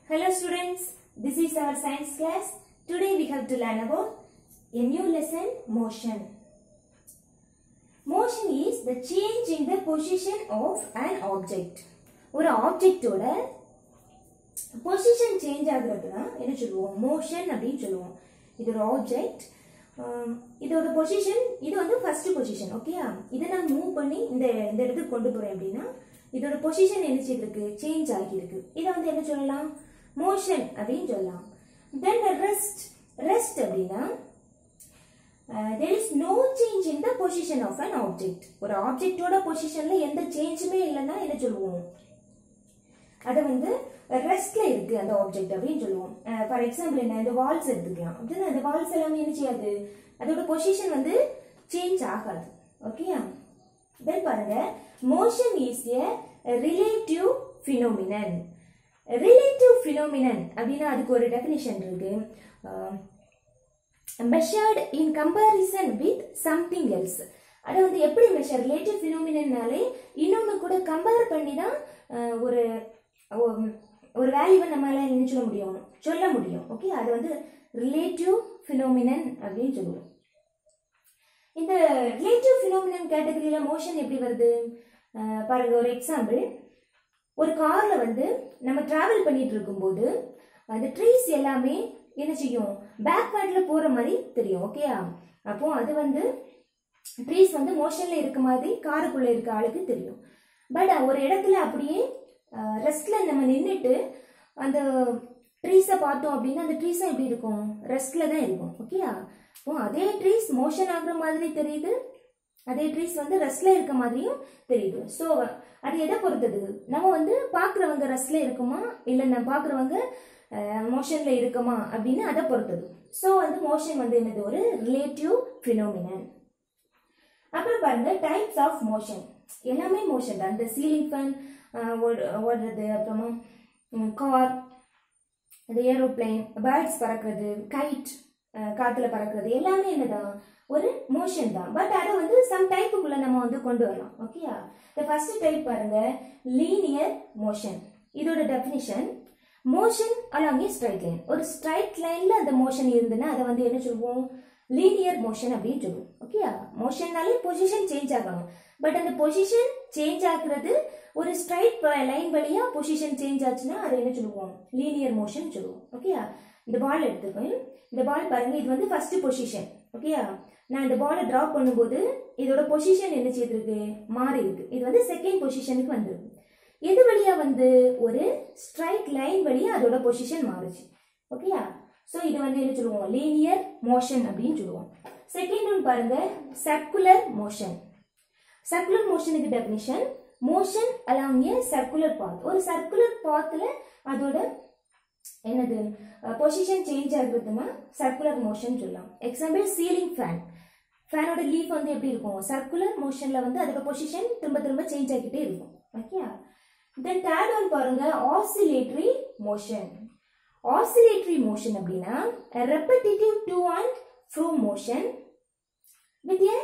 Hello students, this is our science class. Today we have to learn about a new lesson, motion. Motion is the change in the position of an object. ஒரு ஆப்ஜெக்டோட position change ஆகுறது தான் என்ன சொல்லுவோம் motion அப்படின்னு சொல்லுவோம் இது ஒரு object இதோட பொசிஷன் இது வந்து ஃபர்ஸ்ட் பொசிஷன் ஓகேயா இதை நான் மூவ் பண்ணி இந்த இந்த இடத்துக்கு கொண்டு போறேன் அப்படின்னா இதோட பொசிஷன் என்ன செய்திருக்கு சேஞ்ச் ஆகியிருக்கு இதை வந்து என்ன சொல்லலாம் மோஷன் அப்படின்னு சொல்லலாம் தென் ரெஸ்ட் ரெஸ்ட் அப்படின்னா there is no change in the position of an object ஒரு ஆப்ஜெக்டோட பொசிஷன்ல எந்த சேஞ்சுமே இல்லைன்னா என்ன சொல்லுவோம் அதை வந்து ரெஸ்ட்ல இருக்கு அந்த ஆப்ஜெக்ட் அப்படின்னு சொல்லுவோம் ஃபார் எக்ஸாம்பிள் என்ன இந்த வால்ஸ் எடுத்துக்கலாம் அப்படின்னா அந்த வால்ஸ் எல்லாமே என்ன செய்யாது அதோட பொசிஷன் வந்து சேஞ்ச் ஆகாது ஓகேயா தென் பாருங்க motion is a relative phenomenon relative phenomenon அப்படின்னா அதுக்கு ஒரு டெஃபினிஷன் இருக்கு measured in comparison with something else அதை வந்து எப்படி மெஷர் ரிலேட்டிவ் ஃபினோமினன்னாலே இன்னொன்று கூட கம்பேர் பண்ணி தான் அஹ், ஒரு ஒ- ஒரு வேல்யூவை நம்மளால என்ன சொல்ல முடியும் சொல்ல முடியும் ஓகே அது வந்து ரிலேட்டிவ் ஃபினோமினன் அப்படின்னு சொல்லுவோம் இந்த ரிலேட்டிவ் ஃபினோமினன் கேட்டகரியில மோஷன் எப்படி வருது அஹ், பாருங்க ஒரு எக்ஸாம்பிள் ஒரு கார்ல வந்து நம்ம டிராவல் பண்ணிட்டு இருக்கும்போது அந்த ட்ரீஸ் எல்லாமே என்ன செய்யும் பேக்வேர்ட்ல போற மாதிரி தெரியும் ஓகேயா அப்போ அது வந்து ட்ரீஸ் வந்து மோஷன்ல இருக்க மாதிரி காருக்குள்ள இருக்க ஆளுக்கு தெரியும் பட் ஒரு இடத்துல அப்படியே ரெஸ்ட்ல நம்ம நின்றுட்டு அந்த ட்ரீஸை பார்த்தோம் அப்படின்னா அந்த ட்ரீஸும் எப்படி இருக்கும் ரெஸ்ட்ல தான் இருக்கும் ஓகேயா அப்போ அதே ட்ரீஸ் மோஷன் ஆகுற மாதிரி தெரியுது அதே ட்ரீஸ் வந்து ரெஸ்ட்ல இருக்க மாதிரியும் தெரியுது ஸோ அது எதை பொறுத்தது நம்ம வந்து பார்க்குறவங்க ரெஸ்ட்ல இருக்குமா இல்லை நம்ம பார்க்குறவங்க மோஷன்ல இருக்குமா அப்படின்னு அதை பொறுத்தது ஸோ வந்து மோஷன் வந்து என்னது ஒரு ரிலேட்டிவ் ஃபினோமினன் அப்புறம் பாருங்க டைப்ஸ் ஆஃப் மோஷன் எல்லாமே மோஷன் தான் இந்த சீலிங் ஃபேன் ஓடுறது அப்புறமா கார் இந்த ஏரோப்ளேன் பேர்ட்ஸ் பறக்கிறது கைட் காத்துல பறக்கிறது எல்லாமே என்னதான் ஒரு மோஷன் தான் பட் அதை வந்து சம் டைப்புக்குள்ள நம்ம வந்து கொண்டு வரலாம் ஓகேயா இந்த ஃபர்ஸ்ட் டைப் பாருங்க லீனியர் மோஷன் இதோட definition motion along a straight line ஒரு ஸ்ட்ரைட் லைன்ல அந்த மோஷன் இருந்துன்னா அதை வந்து என்ன சொல்லுவோம் லீனியர் மோஷன் அப்படின்னு சொல்லுவோம் ஓகேயா மோஷன்னாலே பொசிஷன் சேஞ்ச் ஆகணும் பட் அந்த பொசிஷன் சேஞ்ச் ஆகுறது ஒரு ஸ்ட்ரைட் லைன் வழியா பொசிஷன் சேஞ்ச் ஆச்சுன்னா அதை என்ன சொல்லுவோம் லீனியர் மோஷன் சொல்லுவோம் ஓகேயா இந்த பால் எடுத்துக்கோங்க இந்த பால் பாருங்க இது வந்து ஃபர்ஸ்ட் பொசிஷன் ஓகேயா நான் இந்த பாலை டிராப் பண்ணும்போது இதோட பொசிஷன் என்ன செய்திருக்கு மாறி இருக்கு இது வந்து செகண்ட் பொசிஷனுக்கு வந்திருக்கு எது வழியா வந்து ஒரு ஸ்ட்ரைட் லைன் வழியா அதோட பொசிஷன் மாறுச்சு ஓகேயா ஸோ இது வந்து என்ன சொல்லுவோம் லீனியர் மோஷன் அப்படின்னு சொல்லுவோம் செகண்ட் ஒன் பாருங்க சர்க்குலர் மோஷன் சர்க்குலர் மோஷனுக்கு definition motion along a circular path ஒரு சர்க்குலர் பாத்தில் அதோட என்னது பொசிஷன் சேஞ்ச் ஆகுறதுன்னா சர்க்குலர் மோஷன் சொல்லலாம் எக்ஸாம்பிள் சீலிங் ஃபேன் ஃபேனோட லீஃப் வந்து எப்படி இருக்கும் சர்க்குலர் மோஷன்ல வந்து அதோட பொசிஷன் திரும்ப திரும்ப சேஞ்ச் ஆகிட்டே இருக்கும் ஓகே தென் தேர்ட் ஒன் பாருங்க ஆசிலேட்டரி மோஷன் ஆசிலேட்டரி மோஷன் அப்படின்னா repetitive to and fro motion with a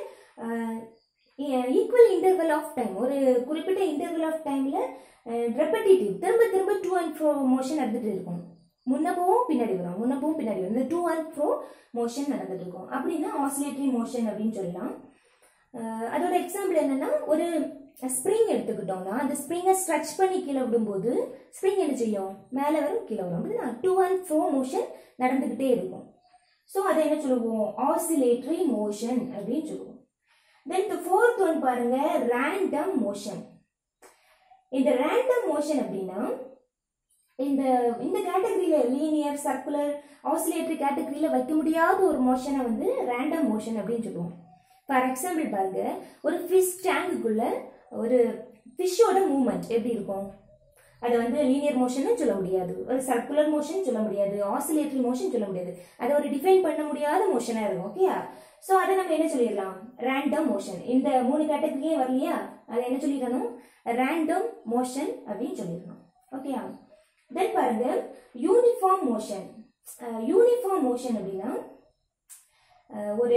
equal interval of time ஒரு குறிப்பிட்ட இன்டர்வல் ஆஃப் டைம்ல ரெப்படிட்டிவ் திரும்ப திரும்ப டூ அண்ட் ஃப்ரோ மோஷன் நடந்துட்டு இருக்கும் முன்ன போவும் பின்னாடி வரும் முன்ன போவும் பின்னாடி வரும் இந்த டூ அண்ட் ஃப்ரோ மோஷன் நடந்துட்டு இருக்கும் அப்படின்னா ஆசிலேட்டரி மோஷன் அப்படின்னு சொல்லலாம் அஹ் அதோட எக்ஸாம்பிள் என்னன்னா ஒரு ஸ்ப்ரிங் எடுத்துக்கிட்டோம்னா அந்த ஸ்ப்ரிங்கை ஸ்ட்ரெச் பண்ணி கீழே விடும்போது ஸ்ப்ரிங் என்ன செய்யும் மேலே வரும் கீழே வரும் அப்படின்னா டூ அண்ட் ஃப்ரோ மோஷன் நடந்துக்கிட்டே இருக்கும் ஸோ அதை என்ன சொல்லுவோம் ஆசிலேட்டரி மோஷன் அப்படின்னு சொல்லுவோம் தென் த ஃபோர்த் ஒன் பாருங்க ரேண்டம் மோஷன் இந்த ரேண்டம் மோஷன் அப்படின்னா இந்த இந்த கேட்டகரியில லீனியர் சர்க்குலர் ஆசிலேட்டரி கேட்டகரியில வைக்க முடியாத ஒரு மோஷனை வந்து ரேண்டம் மோஷன் அப்படின்னு சொல்லுவோம் ஃபார் எக்ஸாம்பிள் பாருங்க ஒரு ஃபிஷ் டேங்குக்குள்ள ஒரு ஃபிஷ்ஷோட மூவ்மெண்ட் எப்படி இருக்கும் அதை வந்து லீனியர் மோஷன் சொல்ல முடியாது ஒரு சர்க்குலர் மோஷன் சொல்ல முடியாது ஆசிலேட்டரி மோஷன் சொல்ல முடியாது அதை ஒரு டிஃபைன் பண்ண முடியாத மோஷனா இருக்கும் ஓகேயா ஸோ அதை நம்ம என்ன சொல்லிடலாம் ரேண்டம் மோஷன் இந்த மூணு கேட்டகரியே வரலையா அதை என்ன சொல்லிடணும் ரேண்டம் மோஷன் அப்படின்னு சொல்லிடணும் ஓகேயா தென் பாருங்க யூனிஃபார்ம் மோஷன் யூனிஃபார்ம் மோஷன் அப்படின்னா அஹ், ஒரு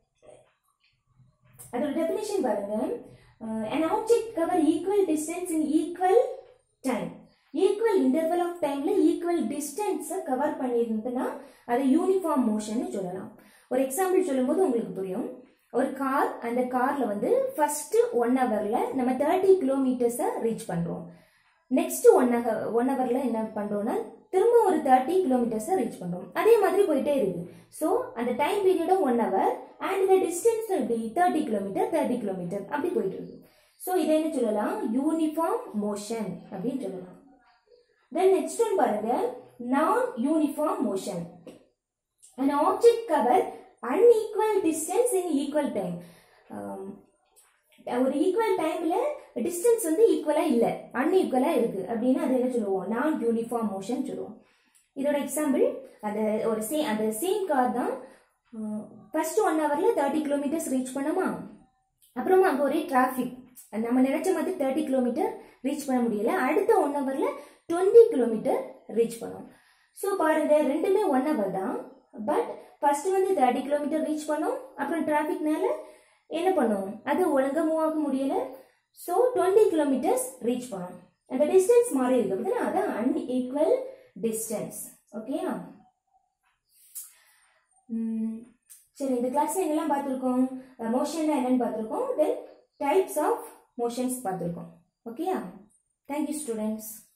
அதோட டெஃபினேஷன் பாருங்க an object cover equal distance in equal time equal equal interval of டைம்ல ஈக்குவல் டிஸ்டன்ஸை கவர் பண்ணியிருந்ததுன்னா அதை யூனிஃபார்ம் மோஷன் சொல்லலாம் ஒரு எக்ஸாம்பிள் சொல்லும்போது உங்களுக்கு புரியும் ஒரு கார் அந்த கார்ல வந்து ஃபர்ஸ்ட் ஒன் ஹவர்ல நம்ம தேர்ட்டி கிலோமீட்டர்ஸை ரீச் பண்றோம் நெக்ஸ்ட் ஒன் ஹவர் ஒன் ஹவர்ல என்ன பண்றோம்னா திரும்ப ஒரு தேர்ட்டி கிலோமீட்டர்ஸை ரீச் பண்றோம் அதே மாதிரி போயிட்டே இருக்கு ஸோ அந்த டைம் பீரியடும் ஒன் ஹவர் அண்ட் இந்த டிஸ்டன்ஸ் எப்படி தேர்ட்டி கிலோமீட்டர் தேர்ட்டி கிலோமீட்டர் அப்படி போயிட்டு இருக்கு ஸோ இதை என்ன சொல்லலாம் யூனிஃபார்ம் மோஷன் அப்படின்னு சொல்லலாம் தென் நெக்ஸ்ட் ஒன் பாருங்க நான் uniform motion an object cover unequal distance in equal time um, ஒரு ஈக்குவல் டைம்ல டிஸ்டன்ஸ் வந்து ஈக்குவலா இல்ல அன்ஈக்குவலா இருக்கு அப்படின்னா அது என்ன சொல்லுவோம் நான் யூனிஃபார்ம் மோஷன் சொல்லுவோம் இதோட எக்ஸாம்பிள் அது ஒரு சே அந்த சேம் கார் தான் ஃபர்ஸ்ட் ஒன் ஹவர்ல தேர்ட்டி கிலோமீட்டர்ஸ் ரீச் பண்ணோமா அப்புறமா அங்கே ஒரே டிராஃபிக் நம்ம நினைச்ச மாதிரி தேர்ட்டி கிலோமீட்டர் ரீச் பண்ண முடியல அடுத்த ஒன் ஹவர்ல டுவெண்ட்டி கிலோமீட்டர் ரீச் பண்ணோம் ஸோ பாருங்க ரெண்டுமே ஒன் ஹவர் தான் பட் ஃபர்ஸ்ட் வந்து தேர்ட்டி கிலோமீட்டர் ரீச் பண்ணோம் அப்புறம் டிராஃபிக்னால என்ன பண்ணோம் அது ஒழுங்கா மூவ் ஆக முடியல ஸோ டுவெண்ட்டி கிலோமீட்டர்ஸ் ரீச் பண்ணோம் அந்த டிஸ்டன்ஸ் மாறி இருக்கு பார்த்தீங்கன்னா அதான் அன்ஈக்குவல் டிஸ்டன்ஸ் ஓகேயா சரி இந்த கிளாஸ்ல என்னெல்லாம் பார்த்துருக்கோம் மோஷன்னா என்னன்னு பார்த்துருக்கோம் தென் டைப்ஸ் ஆஃப் மோஷன்ஸ் பார்த்துருக்கோம் ஓகேயா தேங்க்யூ ஸ்டூடெண்ட்ஸ்